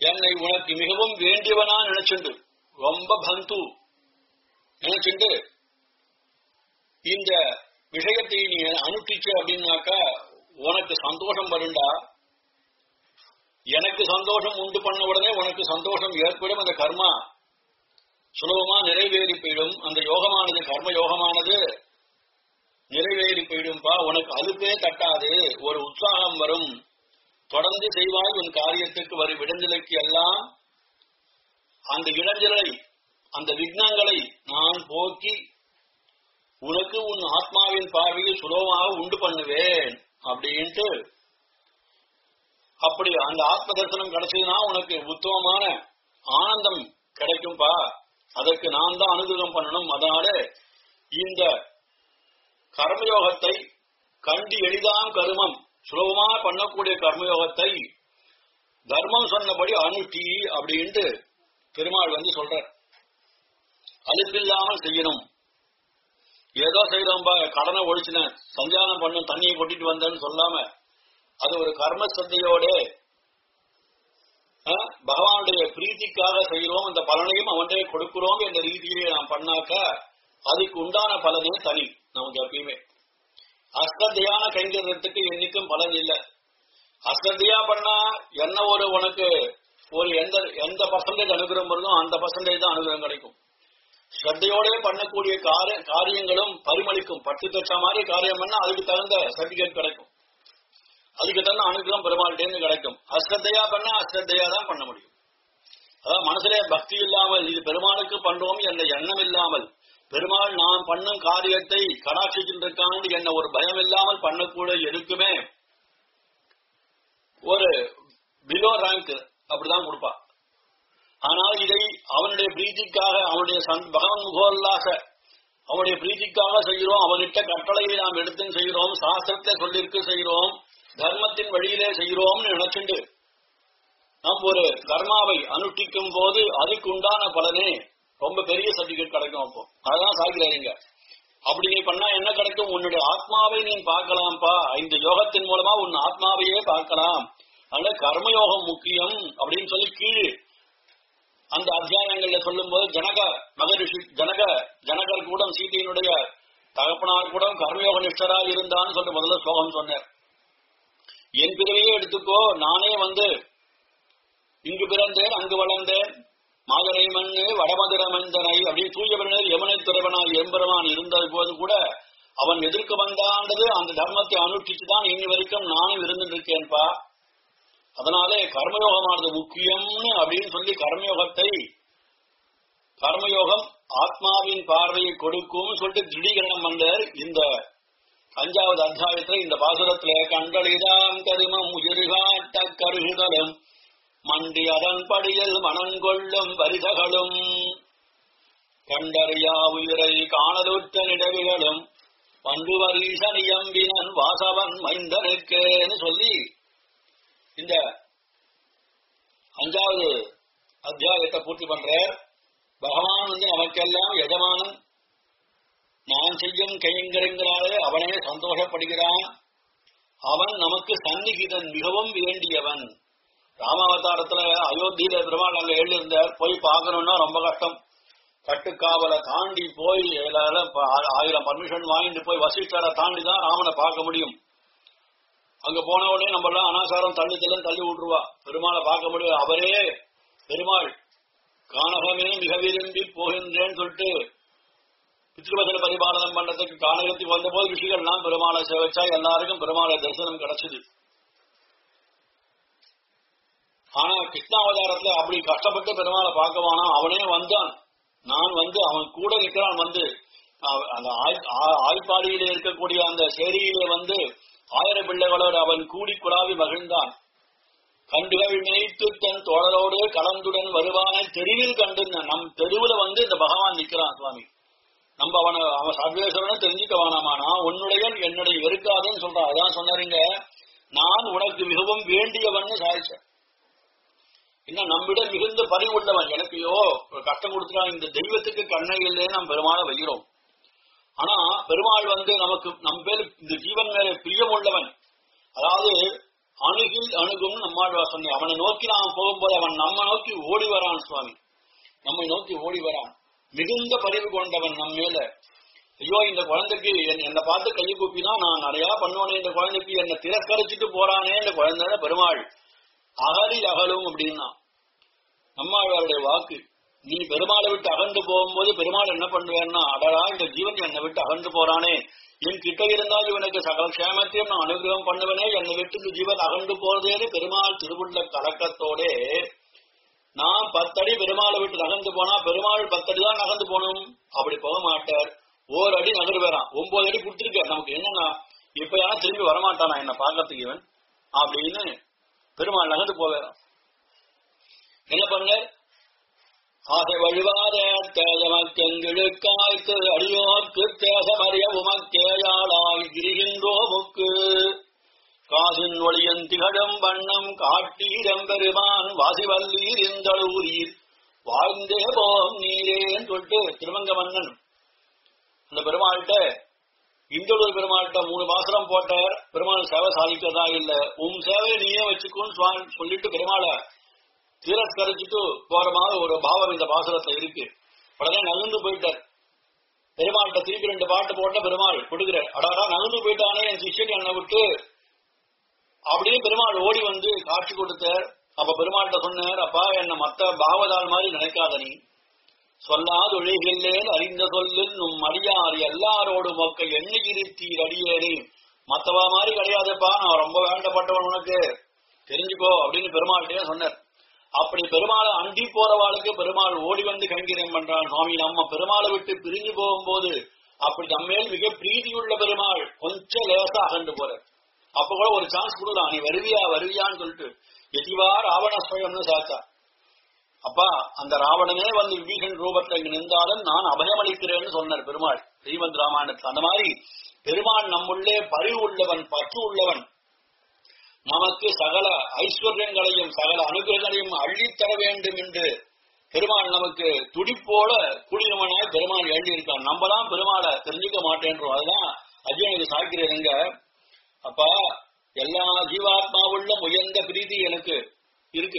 என்னை உனக்கு மிகவும் வேண்டியவனா நினைச்சுண்டு ரொம்ப பந்து நினைச்சுண்டு இந்த விஷயத்தை நீ அனுஷ்டிச்ச அப்படின்னாக்கா உனக்கு சந்தோஷம் வருண்டா எனக்கு சந்தோஷம் உண்டு பண்ண உடனே உனக்கு சந்தோஷம் ஏற்படும் அந்த கர்மா சுலபமா நிறைவேறி போயிடும் அந்த யோகமானது கர்ம யோகமானது நிறைவேறி போயிடும்பா உனக்கு அலுப்பே தட்டாது ஒரு உற்சாகம் வரும் தொடர்ந்து செய்வாய் உன் காரியத்துக்கு வரும் இடைஞ்சலுக்கு எல்லாம் அந்த இடைஞ்சலை அந்த விக்னங்களை நான் போக்கி உனக்கு உன் ஆத்மாவின் பார்வையை சுலபமாக உண்டு பண்ணுவேன் அப்படின்ட்டு அப்படி அந்த ஆத்ம தரிசனம் கிடைச்சதுன்னா உனக்கு உத்தமமான ஆனந்தம் கிடைக்கும்பா அதற்கு நான் தான் அனுகிரகம் பண்ணணும் அதனால இந்த கர்மயோகத்தை கண்டு எளிதாம் கருமம் சுலபமா பண்ணக்கூடிய கர்மயோகத்தை தர்மம் சொன்னபடி அனுட்டி அப்படின்ட்டு பெருமாள் வந்து சொல்றார் அலுப்பில்லாமல் செய்யணும் ஏதோ செய்யறோம்பா கடனை ஒழிச்சினேன் சஞ்சானம் பண்ணும் தண்ணியை கொட்டிட்டு வந்தேன்னு சொல்லாம அது ஒரு கர்ம சத்தையோட பகவானுடைய பிரீத்திக்காக செய்கிறோம் அந்த பலனையும் அவன்கிட்ட கொடுக்கிறோம் என்ற ரீதியிலே நாம் பண்ணாக்க அதுக்கு உண்டான பலனே தனி நமக்கு எப்பயுமே அஸ்ரத்தையான கைங்கரியத்துக்கு என்னைக்கும் பலன் இல்லை அஸ்ரத்தையா பண்ணா என்ன ஒரு உனக்கு ஒரு எந்த எந்த பர்சன்டேஜ் அனுகிரகம் வருதோ அந்த பர்சன்டேஜ் தான் அனுகிரகம் கிடைக்கும் ஸ்ரத்தையோட பண்ணக்கூடிய காரிய காரியங்களும் பரிமளிக்கும் பட்டு தச்ச மாதிரி காரியம் பண்ணா அதுக்கு தகுந்த சர்டிபிகேட் கிடைக்கும் அதுக்கு தகுந்த அனுகிரகம் பெருமாள்கிட்டேருந்து கிடைக்கும் அஸ்ரத்தையா பண்ணா அஸ்ரத்தையா தான் பண்ண முடியும் அதான் மனசுல பக்தி இல்லாமல் இது பெருமாளுக்கு பண்றோம் என்ற எண்ணம் இல்லாமல் பெருமாள் நாம் பண்ணும் காரியத்தை கடாட்சிக்கின்றிருக்கான்னு என்ன ஒரு பயம் இல்லாமல் பண்ணக்கூடிய எதுக்குமே ஒரு பிலோ ரேங்க் அப்படிதான் கொடுப்பா ஆனால் இதை அவனுடைய பிரீத்திக்காக அவனுடைய பகவன் முகோல்லாச அவனுடைய பிரீத்திக்காக செய்கிறோம் அவனிட்ட கட்டளையை நாம் எடுத்து செய்கிறோம் சாஸ்திரத்தை சொல்லிருக்கு செய்கிறோம் தர்மத்தின் வழியிலே செய்கிறோம்னு நினைச்சுண்டு நாம் ஒரு கர்மாவை அனுஷ்டிக்கும் போது அதுக்கு உண்டான பலனே ரொம்ப பெரிய சர்டிபிகேட் கிடைக்கும் அப்போ அதான் சாகிறாருங்க அப்படி நீ பண்ணா என்ன கிடைக்கும் உன்னுடைய ஆத்மாவை நீ பார்க்கலாம்ப்பா இந்த யோகத்தின் மூலமா உன் ஆத்மாவையே பார்க்கலாம் அதனால கர்மயோகம் முக்கியம் அப்படின்னு சொல்லி கீழ் அந்த அத்தியாயங்கள்ல சொல்லும் போது ஜனக மகரிஷி ஜனக ஜனகர் கூட சீதையினுடைய தகப்பனார் கூட கர்மயோக நிஷ்டரா இருந்தான்னு சொல்லிட்டு முதல்ல ஸ்லோகம் சொன்னார் என் பிறவையே எடுத்துக்கோ நானே வந்து இங்கு பிறந்தேன் அங்கு வளர்ந்தேன் மாதரை மண்ணு வடமதுர மந்தனை அப்படி தூயவனர் யமுனை துறைவனாய் எம்பெருமான் இருந்தது போது கூட அவன் எதிர்க்க வந்தாண்டது அந்த தர்மத்தை அனுஷ்டிச்சு தான் இன்னி வரைக்கும் நானும் இருந்துட்டு இருக்கேன்பா அதனாலே கர்மயோகமானது முக்கியம்னு அப்படின்னு சொல்லி கர்மயோகத்தை கர்மயோகம் ஆத்மாவின் பார்வையை கொடுக்கும் சொல்லிட்டு திடீகரணம் வந்தார் இந்த அஞ்சாவது அத்தியாயத்துல இந்த பாசுரத்துல கண்டளிதாம் கருமம் உயிர்காட்ட கருகுதலும் மண்டி அதன் படியில் மனங்கொள்ளும் வரிசகளும் கண்டறியா உயிரை காணலுற்ற நிடவிகளும் பண்டு வரீசனியம்பினன் வாசவன் மைந்தனுக்கேன்னு சொல்லி இந்த அஞ்சாவது அத்தியாயத்தை பூர்த்தி பண்ற பகவான் வந்து நமக்கெல்லாம் எஜமானன் நான் செய்யும் கைங்கரங்களாலே அவனே சந்தோஷப்படுகிறான் அவன் நமக்கு சந்நிகிதன் மிகவும் வேண்டியவன் ராமாவதாரத்துல அயோத்தியில பெருமாள் அங்க எழுதியிருந்தார் போய் பார்க்கணும்னா ரொம்ப கஷ்டம் கட்டுக்காவலை தாண்டி போய் ஆயிரம் பர்மிஷன் வாங்கிட்டு போய் வசிஷ்டரை தாண்டி தான் ராமனை பார்க்க முடியும் அங்க போன உடனே நம்ம எல்லாம் அனாசாரம் தள்ளி தள்ளி தள்ளி விட்டுருவா பெருமாளை பார்க்க முடியும் அவரே பெருமாள் கானகமே மிக விரும்பி போகின்றேன்னு சொல்லிட்டு பித்ருவசன பரிபாலனம் பண்றதுக்கு கானகத்துக்கு வந்த போது ரிஷிகள்லாம் பெருமாளை சேவைச்சா எல்லாருக்கும் பெருமாளை தரிசனம் கிடைச்சது ஆனா கிருஷ்ணாவதாரத்துல அப்படி கஷ்டப்பட்டு பெருமாளை பார்க்கவானா அவனே வந்தான் நான் வந்து அவன் கூட நிற்கிறான் வந்து அந்த ஆய்ப்பாடியிலே இருக்கக்கூடிய அந்த சேரியிலே வந்து ஆயிர பிள்ளைகளோடு அவன் கூடி குழாவி மகிழ்ந்தான் கண்டுகள் மேய்த்து தன் தோழரோடு கலந்துடன் வருவான தெருவில் கண்டு நம் தெருவுல வந்து இந்த பகவான் நிக்கிறான் சுவாமி நம்ம அவனை அவன் சர்வேஸ்வரனை தெரிஞ்சுக்க வேணாமா நான் உன்னுடைய என்னுடைய வெறுக்காதுன்னு சொல்றான் அதான் சொன்னாருங்க நான் உனக்கு மிகவும் வேண்டியவன் சாதிச்சேன் இன்னும் நம்மிடம் மிகுந்த பறி உள்ளவன் எனக்கையோ கஷ்டம் கொடுத்துட்டான் இந்த தெய்வத்துக்கு கண்ணை இல்லைன்னு நம்ம பெருமாளை வைக்கிறோம் ஆனா பெருமாள் வந்து நமக்கு நம் பேர் இந்த ஜீவன் மேல பிரியம் உள்ளவன் அதாவது அணுகில் அணுகும் நம்மாழ்வா சொன்னேன் அவனை நோக்கி நாம் போகும்போது அவன் நம்ம நோக்கி ஓடி வரான் சுவாமி நம்மை நோக்கி ஓடி வரான் மிகுந்த பரிவு கொண்டவன் நம்ம மேல ஐயோ இந்த குழந்தைக்கு என்- என்னை பார்த்து கை கூப்பினா நான் நிறையா பண்ணுவேனே இந்த குழந்தைக்கு என்னை திரஸ்கரிச்சுட்டு போறானே இந்த குழந்தை பெருமாள் அகரி அகலும் அப்படின்னா நம்மாழ்வாருடைய வாக்கு நீ பெருமாளை விட்டு அகன்று போகும்போது பெருமாள் என்ன பண்ணுவேன்னா அடடா இந்த ஜீவன் என்னை விட்டு அகன்று போறானே என் கிட்ட இருந்தால் இவனுக்கு சகல க்ஷேமத்தையும் நான் அனுகிரகம் பண்ணுவனே என்னை விட்டு இந்த ஜீவன் அகன்று போறதேன்னு பெருமாள் திருவுள்ள கலக்கத்தோட நான் பத்தடி பெருமாளை விட்டு நகர்ந்து போனா பெருமாள் பத்தடி தான் நகர்ந்து போகணும் அப்படி போக மாட்டார் ஓர் அடி நகர்வேறான் ஒன்பது அடி கொடுத்துருக்க நமக்கு என்னன்னா இப்ப யாரும் திரும்பி வரமாட்டானா என்ன பார்க்கறதுக்கு இவன் அப்படின்னு பெருமாள் நகர்ந்து போவேறான் என்ன பண்ண ஆசை வழிவாத தேஜமக்கெங்கிழுக்காய்த்து அடியோர்க்கு தேசமறிய உமக்கேயாளாய் திரிகின்றோ முக்கு காசின் ஒளியன் திகழும் வண்ணம் காட்டீரம் பெருமான் வாசிவல்லீர் இந்தளூரீர் வாழ்ந்தே போம் நீரேன்னு சொல்லிட்டு திருமங்க மன்னன் அந்த பெருமாள்கிட்ட இந்தளூர் பெருமாள்கிட்ட மூணு பாசனம் போட்டார் பெருமாள் சேவை சாதிக்கிறதா இல்ல உன் சேவையை நீயே வச்சுக்கோன்னு சுவாமி சொல்லிட்டு பெருமாளை திரஸ்கரிச்சுட்டு போற மாதிரி ஒரு பாவம் இந்த பாசுரத்துல இருக்கு உடனே நகர்ந்து போயிட்டார் பெருமாள்கிட்ட திருப்பி ரெண்டு பாட்டு போட்ட பெருமாள் கொடுக்குறார் அடாடா நகர்ந்து போயிட்டானே என் சிஷ்யன் என்னை விட்டு அப்படியே பெருமாள் ஓடி வந்து காட்சி கொடுத்தார் அப்ப பெருமாள்கிட்ட சொன்னார் அப்பா என்ன மத்த பாவதால் மாதிரி நினைக்காத நீ சொல்லாது ஒழிகில்லேன் அறிந்த சொல்லில் நும் அடியார் எல்லாரோடு மொக்க எண்ணி இருத்தீர் அடியேனே மத்தவா மாதிரி கிடையாதுப்பா நான் ரொம்ப வேண்டப்பட்டவன் உனக்கு தெரிஞ்சுக்கோ அப்படின்னு பெருமாள்கிட்டயே சொன்னார் அப்படி பெருமாளை அண்டி போறவாளுக்கு பெருமாள் ஓடி வந்து கைங்கரியம் பண்றான் சுவாமி நம்ம பெருமாளை விட்டு பிரிஞ்சு போகும்போது அப்படி நம்மேல் மிக பிரீதியுள்ள பெருமாள் கொஞ்சம் லேசா அகண்டு போற அப்ப கூட ஒரு சான்ஸ் கொடுக்கலாம் நீ வருவியா வருவியான்னு சொல்லிட்டு எதிவா ராவண ஸ்வயம்னு சாத்தா அப்பா அந்த ராவணனே வந்து விபீஷன் ரூபத்தில் இங்க நின்றாலும் நான் அபயமளிக்கிறேன்னு சொன்னார் பெருமாள் ஸ்ரீமத் ராமாயணத்தில் அந்த மாதிரி பெருமாள் நம்முள்ளே பரிவு உள்ளவன் பற்று உள்ளவன் நமக்கு சகல ஐஸ்வர்யங்களையும் சகல அனுகிரகங்களையும் அள்ளித்தர வேண்டும் என்று பெருமாள் நமக்கு துடிப்போட குடியவனாய் பெருமாள் எழுதியிருக்கான் நம்ம தான் பெருமாளை தெரிஞ்சுக்க மாட்டேன்றோம் அதுதான் அர்ஜுனுக்கு சாய்க்கிறேங்க அப்பா எல்லா ஜீவாத்மாவுள்ள உயர்ந்த பிரீதி எனக்கு இருக்கு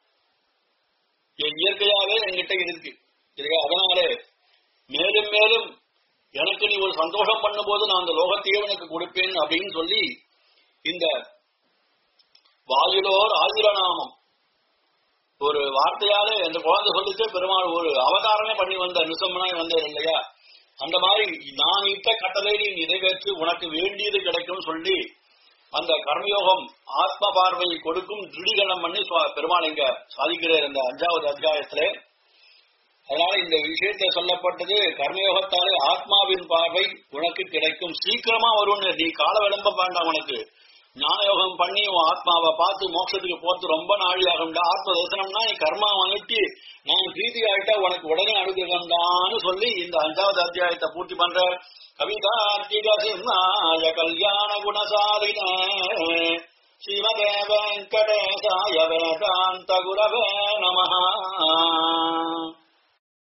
என் இயற்கையாவே என்கிட்ட இருக்கு இல்லையா அதனாலே மேலும் மேலும் எனக்கு நீ ஒரு சந்தோஷம் பண்ணும்போது நான் அந்த லோகத்தையே உனக்கு கொடுப்பேன் அப்படின்னு சொல்லி இந்த வாயிலோர் ஆயிரநாமம் ஒரு வார்த்தையாலே அந்த குழந்தை சொல்லிட்டு பெருமாள் ஒரு அவதாரமே பண்ணி வந்த நிசம்மனாய் வந்தார் இல்லையா அந்த மாதிரி நான் இட்ட கட்டளை நீ நிறைவேற்றி உனக்கு வேண்டியது கிடைக்கும் சொல்லி அந்த கர்மயோகம் ஆத்ம பார்வையை கொடுக்கும் திருடிகணம் பண்ணி சுவா- பெருமாள் இங்க சாதிக்கிறார் இந்த அஞ்சாவது அத்தியாயத்திலே அதனால இந்த விஷயத்தை சொல்லப்பட்டது கர்மயோகத்தாலே ஆத்மாவின் பார்வை உனக்கு கிடைக்கும் சீக்கிரமா வரும்னு நீ கால விளம்ப வேண்டாம் உனக்கு ஞான யோகம் பண்ணி உன் ஆத்மாவை பார்த்து மோட்சத்துக்கு போறது ரொம்ப நாழி ஆகும்டா ஆத்ம தரிசனம்னா நீ கர்மா வாங்கிட்டு நான் பிரீதி ஆயிட்டா உனக்கு உடனே அனுகிரகம்தான்னு சொல்லி இந்த அஞ்சாவது அத்தியாயத்தை பூர்த்தி பண்ற கவிதார்த்திக சிம்மாய கல்யாண குணசாலின ஸ்ரீமதே வெங்கடேசாய வேதாந்த குரவே நமஹா